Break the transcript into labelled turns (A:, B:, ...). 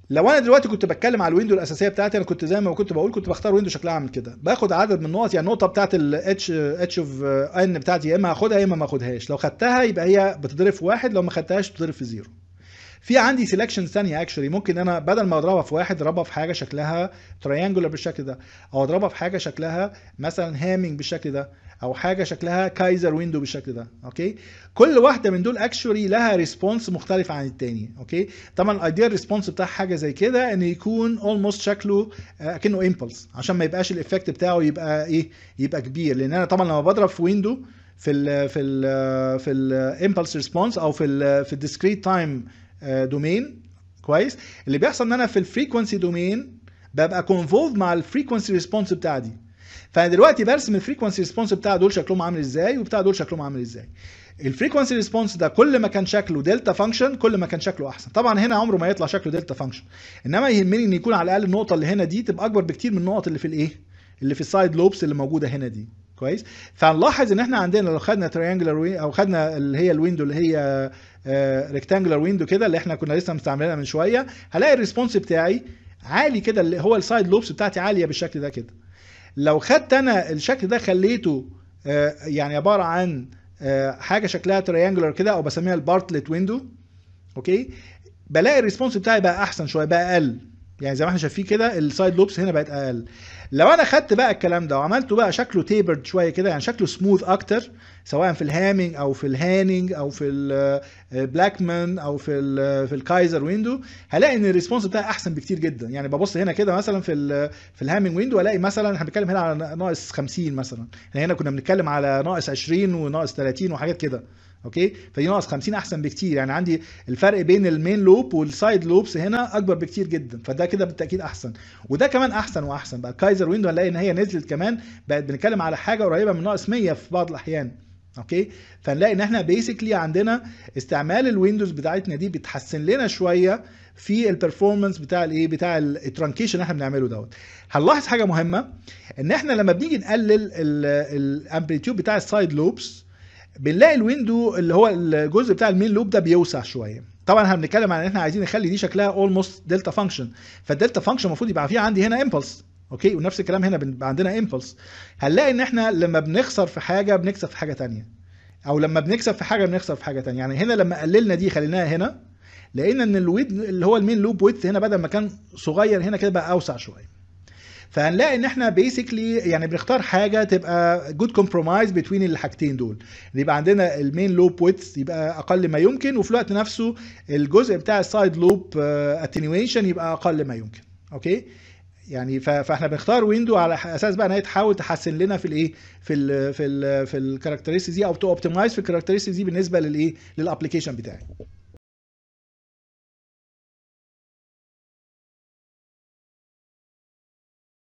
A: لو انا دلوقتي كنت بتكلم على الويندو الاساسيه بتاعتي انا كنت زي ما كنت بقول كنت بختار ويندو شكلها عامل كده باخد عدد من النقط يعني النقطه بتاعت الاتش اتش اوف ان بتاعتي يا اما هاخدها يا اما ما اخدهاش لو خدتها يبقى هي بتضرب في واحد لو ما خدتهاش بتضرب في زيرو في عندي سيلكشن ثانيه اكشولي ممكن انا بدل ما اضربها في واحد اضربها في حاجه شكلها تريانجولار بالشكل ده او اضربها في حاجه شكلها مثلا هامينج بالشكل ده او حاجه شكلها كايزر ويندو بالشكل ده اوكي كل واحده من دول اكشولي لها ريسبونس مختلف عن التاني اوكي طبعا الايديال ريسبونس بتاع حاجه زي كده ان يكون اولموست شكله آه، كانه امبلس عشان ما يبقاش الايفكت بتاعه يبقى ايه يبقى كبير لان انا طبعا لما بضرب في ويندو في ال في ال في الامبلس ريسبونس او في ال في الديسكريت تايم دومين كويس اللي بيحصل ان انا في الفريكونسي دومين ببقى كونفولد مع الفريكونسي ريسبونس بتاع دي فانا دلوقتي برسم الفريكونسي ريسبونس بتاع دول شكلهم عامل ازاي وبتاع دول شكلهم عامل ازاي الفريكونسي ريسبونس ده كل ما كان شكله دلتا فانكشن كل ما كان شكله احسن طبعا هنا عمره ما يطلع شكله دلتا فانكشن انما يهمني ان يكون على الاقل النقطه اللي هنا دي تبقى اكبر بكتير من النقط اللي في الايه اللي في السايد لوبس اللي موجوده هنا دي كويس فنلاحظ ان احنا عندنا لو خدنا تريانجلر او خدنا اللي هي الويندو اللي هي ريكتانجلر ويندو كده اللي احنا كنا لسه مستعملينها من شويه هلاقي الريسبونس بتاعي عالي كده اللي هو السايد لوبس بتاعتي عاليه بالشكل ده كده لو خدت انا الشكل ده خليته آه، يعني عباره عن آه، حاجه شكلها تريانجلر كده او بسميها البارتلت ويندو اوكي بلاقي الريسبونس بتاعي بقى احسن شويه بقى اقل يعني زي ما احنا شايفين كده السايد لوبس هنا بقت اقل لو انا خدت بقى الكلام ده وعملته بقى شكله تيبرد شويه كده يعني شكله سموث اكتر سواء في الهامينج او في الهانينج او في البلاكمان او في ال في الكايزر ويندو هلاقي ان الريسبونس بتاعي احسن بكتير جدا يعني ببص هنا كده مثلا في ال في الهامينج ويندو الاقي مثلا احنا بنتكلم هنا على ناقص 50 مثلا احنا هنا كنا بنتكلم على ناقص 20 وناقص 30 وحاجات كده اوكي فدي ناقص 50 احسن بكتير يعني عندي الفرق بين المين لوب والسايد لوبس هنا اكبر بكتير جدا فده كده بالتاكيد احسن وده كمان احسن واحسن بقى الكايزر ويندو هنلاقي ان هي نزلت كمان بقت بنتكلم على حاجه قريبه من ناقص 100 في بعض الاحيان اوكي فنلاقي ان احنا بيسكلي عندنا استعمال الويندوز بتاعتنا دي بتحسن لنا شويه في البرفورمانس بتاع الايه بتاع الترانكيشن اللي احنا بنعمله دوت هنلاحظ حاجه مهمه ان احنا لما بنيجي نقلل الامبليتيود بتاع السايد لوبس بنلاقي الويندو اللي هو الجزء بتاع المين لوب ده بيوسع شويه طبعا احنا بنتكلم عن ان احنا عايزين نخلي دي شكلها اولموست دلتا فانكشن فالدلتا فانكشن المفروض يبقى فيه عندي هنا امبلس اوكي ونفس الكلام هنا بيبقى عندنا امبلس هنلاقي ان احنا لما بنخسر في حاجه بنكسب في حاجه تانية او لما بنكسب في حاجه بنخسر في حاجه تانية يعني هنا لما قللنا دي خليناها هنا لقينا ان الويد اللي هو المين لوب ويدث هنا بدل ما كان صغير هنا كده بقى اوسع شويه فهنلاقي ان احنا بيسكلي يعني بنختار حاجه تبقى جود كومبرومايز بين الحاجتين دول يبقى عندنا المين لوب ويدث يبقى اقل ما يمكن وفي الوقت نفسه الجزء بتاع السايد لوب اتنيويشن يبقى اقل ما يمكن اوكي يعني فاحنا بنختار ويندو على اساس بقى ان هي تحاول تحسن لنا في الايه في ال في ال في الكاركترستكس دي او تو اوبتمايز في الكاركترستكس دي بالنسبه للايه للابلكيشن بتاعي